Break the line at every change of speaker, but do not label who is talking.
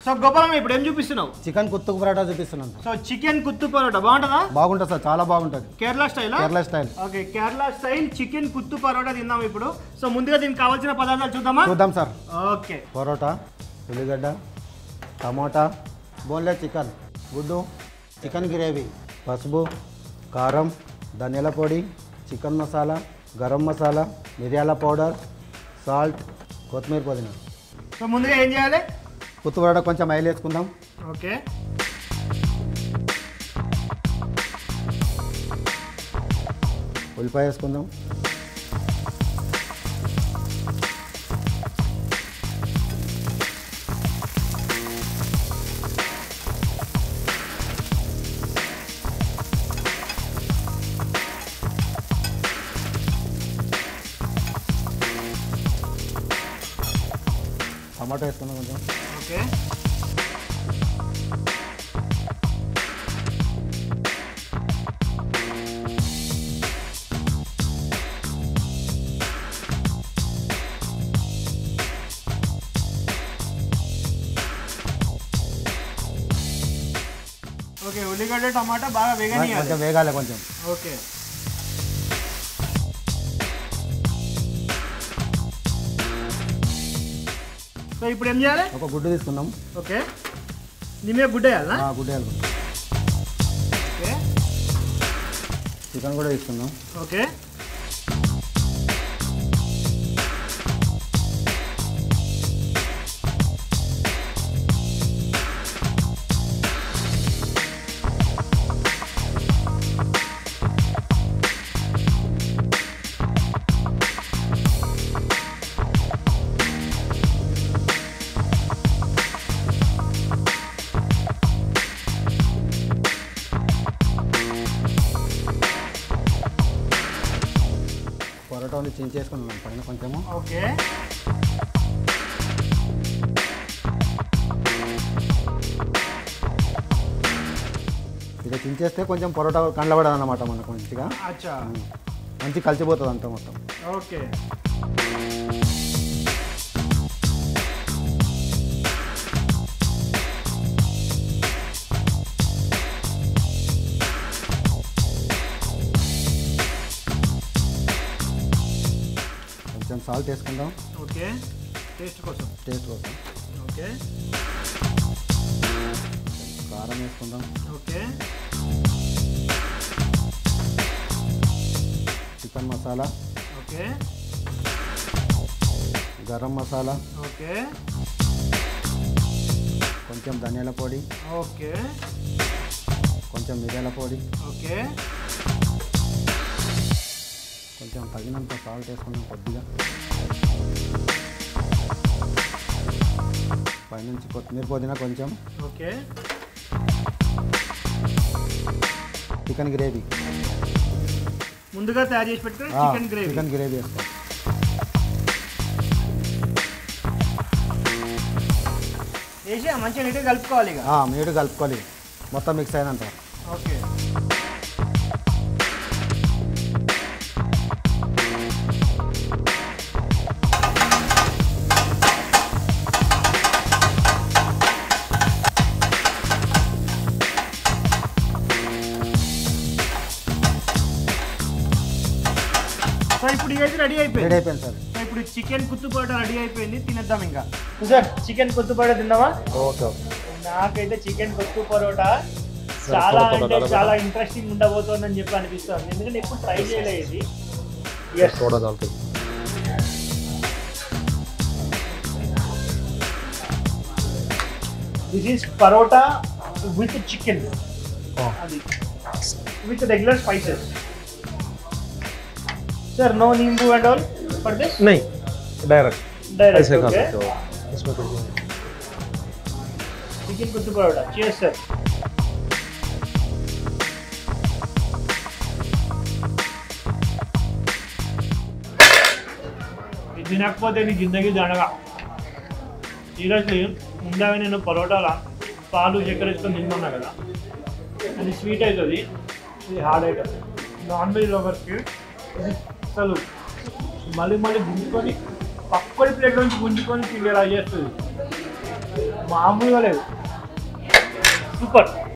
so Gopalam ఇప్పుడు ఏం చూపిస్తున్నావు
chicken కుత్తుకు పరాటా చూపిస్తున్నాను sir
so chicken kottu parotta బాగుంటుందా
బాగుంటుంది సార్ చాలా బాగుంటుంది
కేరళ స్టైలా
Kerala style
okay Kerala style chicken kottu parotta తిందాం ఇప్పుడు సో ముందుగా దీనికి కావాల్సిన పదార్థాలు చూద్దామా
చూద్దాం సార్
ఓకే
పరోటా ఉల్లిగడ్డ టమోటా బోన్లెస్ చికెన్ గుడ్డు చికెన్ గ్రేవీ పసుపు కారం ధనియాల పొడి చికెన్ మసాలా గరం మసాలా మిరియాల పౌడర్ సాల్ట్ కొత్తిమీర పుదీనా
సో ముందుగా ఏం చేయాలి
కుత్తు పరోటా కొంచెం ఆయిల్ వేసుకుందాం
ఓకే
ఉల్లిపాయ వేసుకుందాం టమాటో వేసుకుందాం కొంచెం
ఓకే ఓకే ఉల్లిగడ్డ టమాటా బాగా వేగనీయాలి
కొంచెం వేగాలి కొంచెం
ఓకే సో ఇప్పుడు ఏం చేయాలి
ఒక గుడ్డు తీసుకుందాం
ఓకే నీ మీద గుడ్డ వేయాలా
ఆ, గుడ్డు వేయాలి
ఓకే
చికెన్ కూడా తీసుకుందాం
ఓకే
పొరోటా ఉంది చించేసుకున్నాం పైన కొంచెము
ఓకే
ఇది చించేస్తే కొంచెం పొరోటా కండ్లబడదు అనమాట మనకు మంచిగా
అచ్చా
మంచి కలిసిపోతుంది అంతా మొత్తం
ఓకే
కొంచెం సాల్ట్ వేసుకుందాం
ఓకే టేస్ట్ కోసం
టేస్ట్ కోసం
ఓకే
కారం వేసుకుందాం
okay
chicken masala
okay
garam masala
okay
కొంచెం ధనియాల పొడి
ఓకే
కొంచెం మిరియాల పొడి
ఓకే
కొంచెం తగినంత సాల్ట్ వేసుకుందాం కొద్దిగా పైనుంచి కొత్తిమీర పుదీనా కొంచెం
ఓకే
చికెన్ గ్రేవీ
ముందుగా తయారు చేసి పెట్టుకుని చికెన్ గ్రేవీ
చికెన్ గ్రేవీ వేస్తాం
వేసి మంచిగా నీట్గా కలుపుకోవాలి ఇక
మీడు కలుపుకోవాలి మొత్తం మిక్స్ అయినంత
ఓకే సో ఇప్పుడు ఇదైతే రెడీ అయిపోయింది
రెడీ అయిపోయింది సార్
సో ఇప్పుడు చికెన్ కుత్తు పరోటా రెడీ అయిపోయింది తినేద్దాం ఇంకా సార్ చికెన్ కుత్తు పరోటా తిందామా
ఓకే ఓకే
నాకైతే చికెన్ కొత్తు పరోటా చాలా అంటే చాలా ఇంట్రెస్టింగ్ ఉండబోతోందని చెప్పి అనిపిస్తుంది ఎందుకంటే ఎప్పుడు ట్రై చేయలేదు ఇది ఎస్
చూడ చాలుతుంది
this is parotta with chicken అది with regular spices sir no nimbu and all for this
नहीं डायरेक्ट
డైరెక్ట్
ऐसे खा
ఓకే
सकते हो इसमें कुछ नहीं
చికెన్ కొత్తు పరోటా చేస్ సార్ ఇది తినకపోతే నీ జిందగీ దండగా సీరియస్లీ ముందే నేను పరోటాల పాలు చక్కెర వేసుకొని తింటున్నా కదా అది స్వీట్ అవుతుంది ఇది హార్డ్ అవుతుంది నాన్ వెజ్ లవర్స్కి ఇది అసలు మళ్ళీ మళ్ళీ గుంజుకొని పక్కడి ప్లేట్ నుంచి గుంజుకొని తినేలా చేస్తుంది మామూలుగా లేవు సూపర్